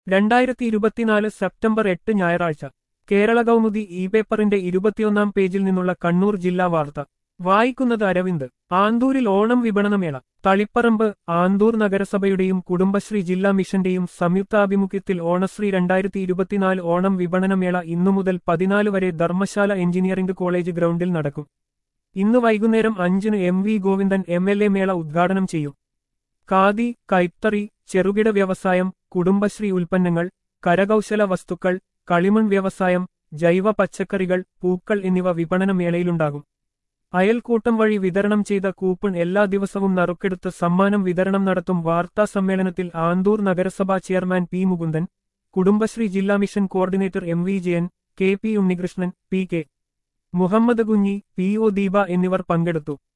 രണ്ടായിരത്തി ഇരുപത്തിനാല് സെപ്റ്റംബർ എട്ട് ഞായറാഴ്ച കേരള കൗമുദി ഇ പേപ്പറിന്റെ ഇരുപത്തിയൊന്നാം പേജിൽ നിന്നുള്ള കണ്ണൂർ ജില്ലാ വാർത്ത വായിക്കുന്നത് അരവിന്ദ് ആന്തൂരിൽ ഓണം വിപണനമേള തളിപ്പറമ്പ് ആന്തൂർ നഗരസഭയുടെയും കുടുംബശ്രീ ജില്ലാ മിഷന്റെയും സംയുക്താഭിമുഖ്യത്തിൽ ഓണശ്രീ രണ്ടായിരത്തി ഇരുപത്തിനാല് ഓണം വിപണനമേള ഇന്നു മുതൽ പതിനാല് വരെ ധർമ്മശാല എഞ്ചിനീയറിംഗ് കോളേജ് ഗ്രൗണ്ടിൽ നടക്കും ഇന്ന് വൈകുന്നേരം അഞ്ചിന് M V Govindan M L A മേള ഉദ്ഘാടനം ചെയ്യും ഖാദി കൈത്തറി ചെറുകിട വ്യവസായം കുടുംബശ്രീ ഉൽപ്പന്നങ്ങൾ കരകൗശല വസ്തുക്കൾ കളിമൺ വ്യവസായം ജൈവ പച്ചക്കറികൾ പൂക്കൾ എന്നിവ വിപണന മേളയിലുണ്ടാകും അയൽക്കൂട്ടം വഴി വിതരണം ചെയ്ത കൂപ്പൺ എല്ലാ ദിവസവും നറുക്കെടുത്ത് സമ്മാനം വിതരണം നടത്തും വാർത്താ സമ്മേളനത്തിൽ ആന്തൂർ നഗരസഭാ ചെയർമാൻ പി മുകുന്ദൻ കുടുംബശ്രീ ജില്ലാ mission coordinator M V Jayan K P Unnikrishnan P K Muhammad Kunhi P O Deepa എന്നിവർ പങ്കെടുത്തു